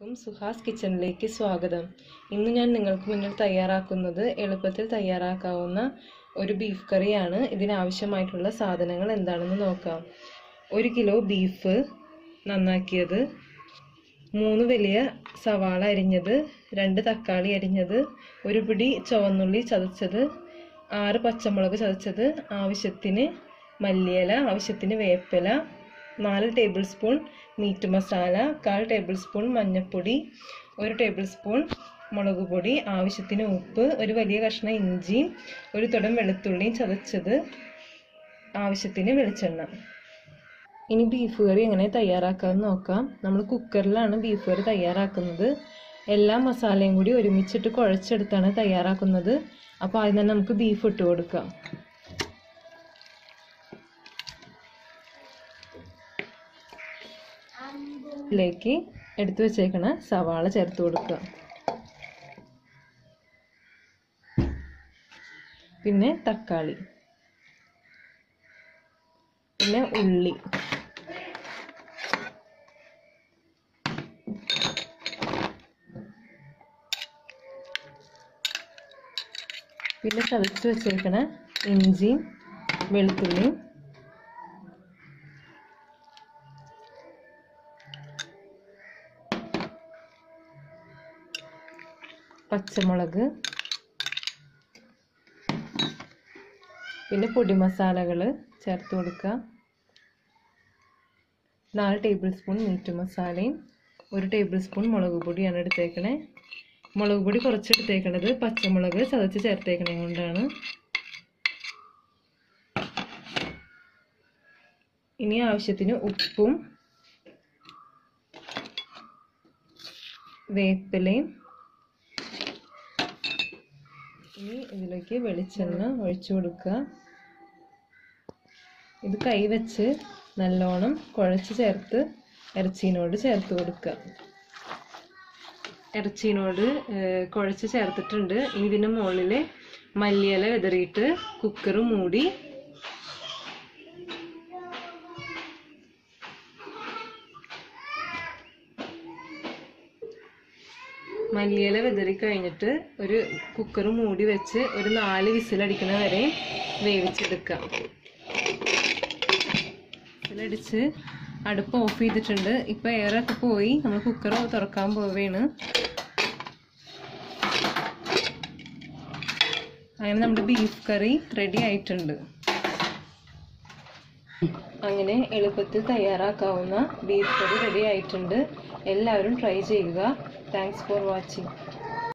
എല്ലാവർക്കും സുഹാസ് കിച്ചണിലേക്ക് സ്വാഗതം ഇന്ന് ഞാൻ നിങ്ങൾക്ക് മുന്നിൽ തയ്യാറാക്കുന്നത് എളുപ്പത്തിൽ തയ്യാറാക്കാവുന്ന ഒരു ബീഫ് കറിയാണ് ഇതിനാവശ്യമായിട്ടുള്ള സാധനങ്ങൾ എന്താണെന്ന് നോക്കാം ഒരു കിലോ ബീഫ് നന്നാക്കിയത് മൂന്ന് വലിയ സവാള അരിഞ്ഞത് രണ്ട് തക്കാളി അരിഞ്ഞത് ഒരു പിടി ചുവന്നുള്ളി ചതച്ചത് ആറ് പച്ചമുളക് ചതച്ചത് ആവശ്യത്തിന് മല്ലിയില ആവശ്യത്തിന് വേപ്പില നാല് ടേബിൾ സ്പൂൺ മീറ്റ് മസാല കാൽ ടേബിൾ സ്പൂൺ മഞ്ഞൾപ്പൊടി ഒരു ടേബിൾ സ്പൂൺ മുളക് പൊടി ആവശ്യത്തിന് ഉപ്പ് ഒരു വലിയ കഷ്ണം ഇഞ്ചിയും ഒരു തുടം വെളുത്തുള്ളിയും ചതച്ചത് ആവശ്യത്തിന് വെളിച്ചെണ്ണ ഇനി ബീഫ് കറി എങ്ങനെ തയ്യാറാക്കാമെന്ന് നോക്കാം നമ്മൾ കുക്കറിലാണ് ബീഫ് കറി തയ്യാറാക്കുന്നത് എല്ലാ മസാലയും കൂടി ഒരുമിച്ചിട്ട് കുഴച്ചെടുത്താണ് തയ്യാറാക്കുന്നത് അപ്പോൾ ആദ്യം തന്നെ നമുക്ക് ബീഫ് ഇട്ട് കൊടുക്കാം ഇതിലേക്ക് എടുത്തു വെച്ചേക്കണ സവാള ചേർത്ത് കൊടുക്കുക പിന്നെ തക്കാളി പിന്നെ ഉള്ളി പിന്നെ ചതച്ച് വെച്ചേക്കണ ഇഞ്ചിയും വെളുത്തുള്ളിയും പച്ചമുളക് പിന്നെ പൊടി മസാലകൾ ചേർത്ത് കൊടുക്കുക നാല് ടേബിൾ സ്പൂൺ മീറ്റ് മസാലയും ഒരു ടേബിൾ സ്പൂൺ മുളക് പൊടിയാണ് എടുത്തേക്കണേ മുളക് പൊടി കുറച്ച് എടുത്തേക്കണത് പച്ചമുളക് ചതച്ച് ചേർത്തേക്കണേ കൊണ്ടാണ് ഇനി ആവശ്യത്തിന് ഉപ്പും വേപ്പിലയും ഇനി ഇതിലേക്ക് വെളിച്ചെണ്ണ ഒഴിച്ചു കൊടുക്കുക ഇത് കൈവച്ച് നല്ലോണം കുഴച്ച് ചേർത്ത് ഇറച്ചീനോട് ചേർത്ത് കൊടുക്കുക ഇറച്ചീനോട് കുഴച്ച് ചേർത്തിട്ടുണ്ട് ഇനി ഇതിന് മുകളിൽ മല്ലിയില വിതറിയിട്ട് കുക്കർ മൂടി മല്ലിയില വിതറി കഴിഞ്ഞിട്ട് ഒരു കുക്കർ മൂടി വെച്ച് ഒരു നാല് വിസിലടിക്കണ വരെ വേവിച്ചെടുക്കാം വിസിലടിച്ച് അടുപ്പ് ഓഫ് ചെയ്തിട്ടുണ്ട് ഇപ്പൊ എയറൊക്കെ പോയി നമ്മൾ കുക്കർ തുറക്കാൻ പോവുകയാണ് അങ്ങനെ നമ്മുടെ ബീഫ് കറി റെഡി ആയിട്ടുണ്ട് അങ്ങനെ എളുപ്പത്തിൽ തയ്യാറാക്കാവുന്ന ബീഫ് കറി റെഡി ആയിട്ടുണ്ട് എല്ലാവരും ട്രൈ ചെയ്യുക താങ്ക്സ് ഫോർ വാച്ചിങ്